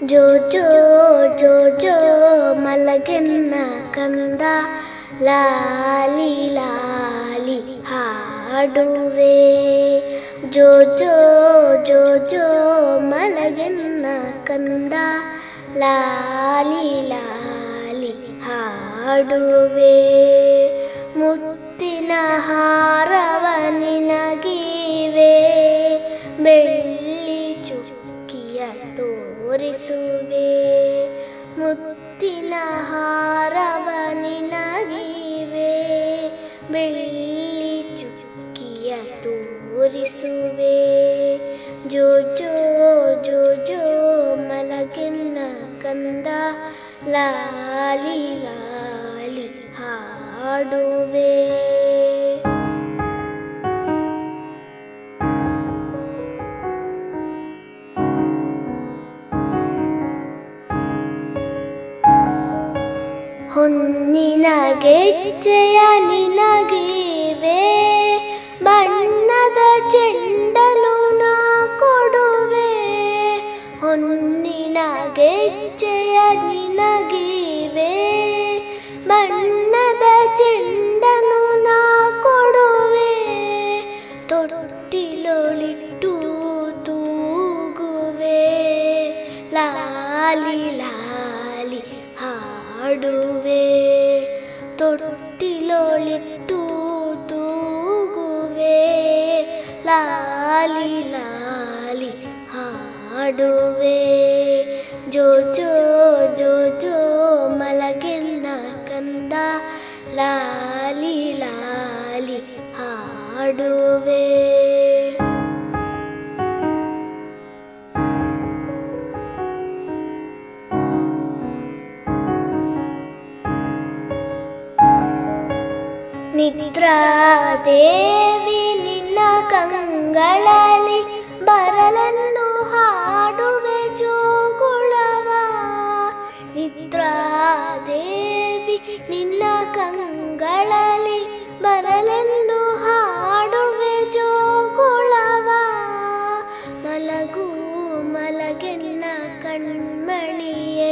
ಜೋ ಜೋ ಜೋ ಜೋ ಮಲಗೆನ್ನ ಕಂದ ಲಾಲಿ ಲಾಲಿ ಹಾಡುವೆ ಜೋ ಜೋ ಜೋ ಜೋ ಮಲಗೆನ್ನ ಕಂದ ಲಾಲಿ ಲಾಲಿ ಹಾಡುವೆ ಮುತ್ತಿನ ಹಾರವ ನಿನಗಿವೆ ಬೆಳ್ಳಿ ಚುಕ್ಕಿಯ ತೋರಿಸುವೆ ಮುತ್ತಿನ ಹಾರವ ನಿನಗಿವೆ ಬೆಳ್ಳಿ ಚುಕ್ಕಿಯ ತೋರಿಸುವೆ ಜೋ ಜೋ ಜೋ ಜೋ ಮಲಗೆನ್ನ ಕಂದ ಲಾಲಿ ಲಾಲಿ ಹಾಡುವೆ ಹೊನ್ನಿನ ಗೆಜ್ಜೆಯ ನಿನಗಿವೆ ಬಣ್ಣದ ಚೆಂಡನು ನಾ ಕೊಡುವೆ ಹೊನ್ನಿನ ಗೆಜ್ಜೆಯ ನಿನಗಿವೆ ಬಣ್ಣದ ಚೆಂಡನು ನಾ ಕೊಡುವೆ ತೊಟ್ಟಿಲೊಳಿಟ್ಟು ತೂಗುವೆ ಲಾಲಿ ಲಾಲಿ ಹಾಡುವೆ ತೊಟ್ಟಿಲೊಳಿಟ್ಟು ತೂಗುವೆ ಲಾಲಿ ಲಾಲಿ ಹಾಡುವೆ ಜೋ ಜೋ ಜೋ ಜೋ ಮಲಗೆನ್ನ ಕಂದ ಲಾಲಿ ಲಾಲಿ ಹಾಡುವೆ ನಿದ್ರಾದೇವಿ ನಿನ್ನ ಕಂಗಳಲ್ಲಿ ಬರಲನ್ನು ಹಾಡುವೆ ಜೋಗುಳವ ನಿದ್ರಾದೇವಿ ನಿನ್ನ ಕಂಗಳಲ್ಲಿ ಬರಲೆಂದು ಹಾಡುವೆ ಜೋಗುಳವ ಮಲಗು ಮಲಗೆನ್ನ ಕಣ್ಮಣಿಯೇ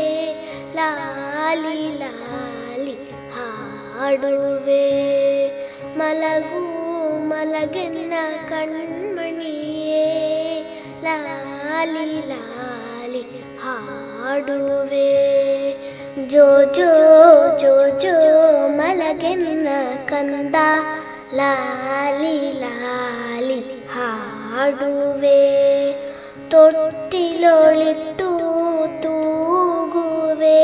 ಲಾಲಿ ಲಾಲಿ ಹಾಡುವೆ ಮಲಗು ಮಲಗೆನ್ನ ಕಣ್ಮಣಿಯೇ ಲಾಲಿ ಲಾಲಿ ಹಾಡುವೆ ಜೋ ಜೋ ಜೋ ಜೋ ಮಲಗೆನ್ನ ಕಂದ ಲಾಲಿ ಲಾಲಿ ಹಾಡುವೆ ತೊಟ್ಟಿಲೊಳಿಟ್ಟು ತೂಗುವೆ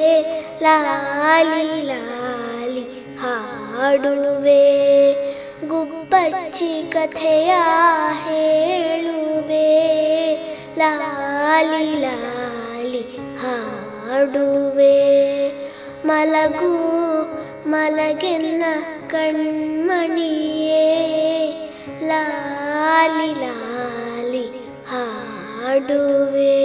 ಲಾಲಿ ಲಾಲಿ ಹಾಡುವೆ ಗುಬ್ಬಚ್ಚಿ ಕಥೆಯ ಹೇಳುವೆ ಲಾಲಿ ಲಾಲಿ ಹಾಡುವೆ ಮಲಗು ಮಲಗೆನ್ನ ಕಣ್ಮಣಿಯೇ ಲಾಲಿ ಲಾಲಿ ಹಾಡುವೆ